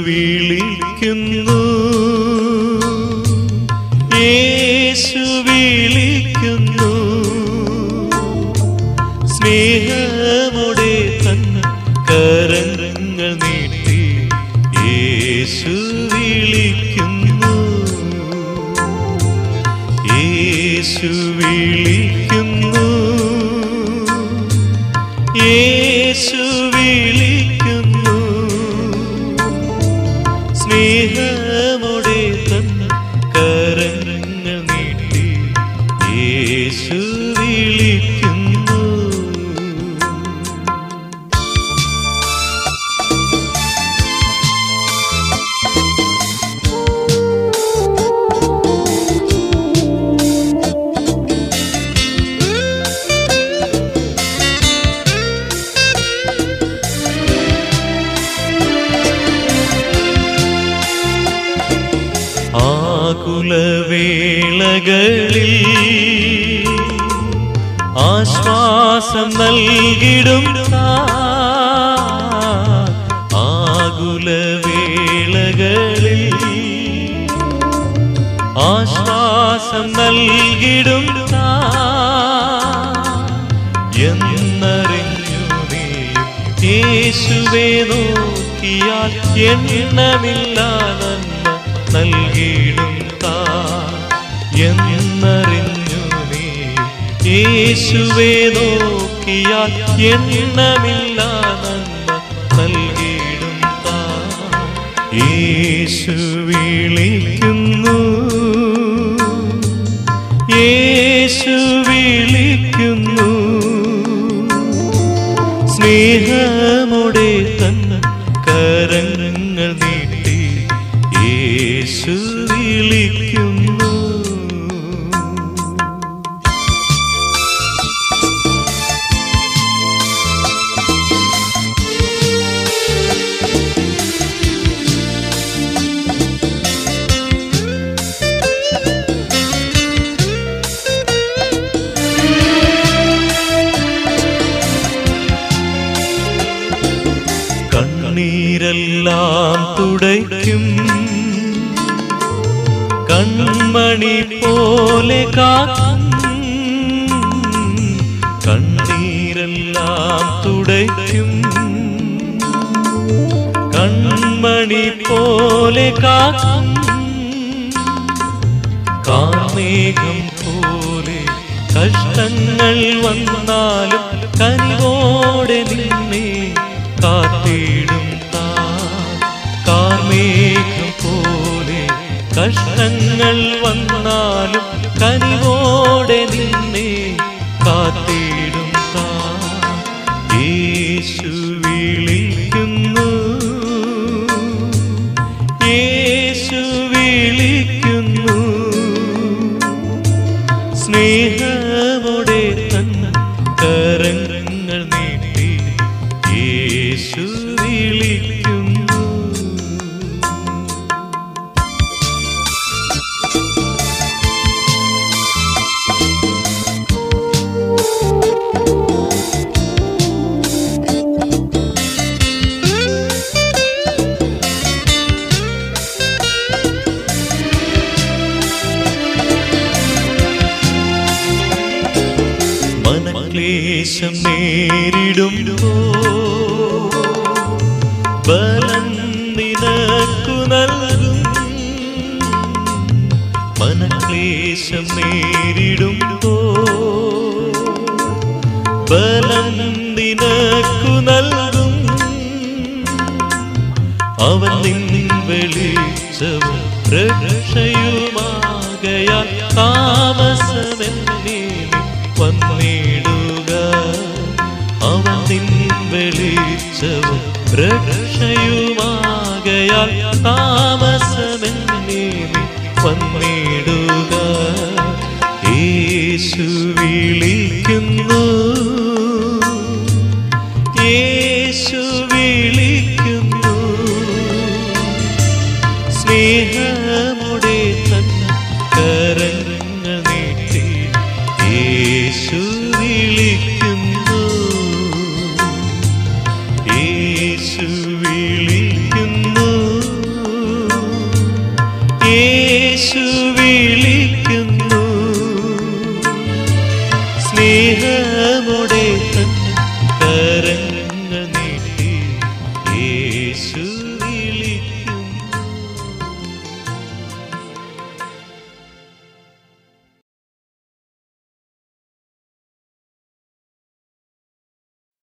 വിളിക്കുന്നു യേശു വിളിക്കുന്നു സ്നേഹമുടെ തൻ കരങ്ങൾ നീട്ടി യേശു വിളിക്കുന്നു യേശു വിളിക്കുന്നു യേശു വിളിക്കുന്നു സ്നേഹമുടെ തൻ കരങ്ങൾ നീട്ടി യേശു വിളിക്കുന്നു ആകുലവേളകളിൽ ആശ്വാസം നൽകിടും ആകുലവേളകളിൽ ആശ്വാസം നൽകിടും എന്നറിഞ്ഞു നീ യേശുവേ നോക്കിയാൽ എണ്ണമില്ല നന്മ നൽകിയിടും താ എന്നറിഞ്ഞു നീ യേശുവേ നോക്കിയാൽ എണ്ണമില്ല നന്മ നൽകിയിടും താ യേശു വിളിക്കുന്നു യേശു വിളിക്കുന്നു സ്നേഹമുടെ തന്ന കരങ്ങൾ നീട്ടി യേശു വിളിക്കുന്നു കണ്ണീരെല്ലാം തുടയ്ക്കും കൺമണി പോലെ കാക്കും കണ്ണീരെല്ലാം തുടയ്ക്കും കൺമണി പോലെ കാക്കും കാർമേഘം പോലെ കഷ്ടങ്ങൾ വന്നാലും കനിവോടെ നിന്നെ കാത്തിടും താ കാർമേഘം പോലെ കഷ്ടങ്ങൾ വന്നാലും കനിവോടെ നിന്നെ കാത്തിടും താ യേശു വിളിക്കുന്നു യേശു വിളിക്കുന്നു സ്നേഹമോടെ തന്ന കരങ്ങൾ നീട്ടി യേശു വിളിക്കുന്നു മനക്ലേശം നേരിടുമ്പോ ബലം നിനക്കു നൽകും മനക്ലേശം നേരിടുമ്പോ ബലം നിനക്കു നൽകും അവൻ നിന്നിൻ വെളിച്ചവും രക്ഷയുമാകയാൽ താമസമെന്നേ വന്നിടുക അവൻ നിൻ വെളിച്ചവും രക്ഷയുമാകയാൽ താമസമെന്നേ വന്നിടുക യേശു വിളിക്കുന്നു യേശു വിളിക്കുന്നു സ്നേഹമുടെ തന്ന കരങ്ങൾ നീട്ടി യേശു വിളിക്കുന്നു യേശു വിളിക്കുന്നു സ്നേഹമുടെ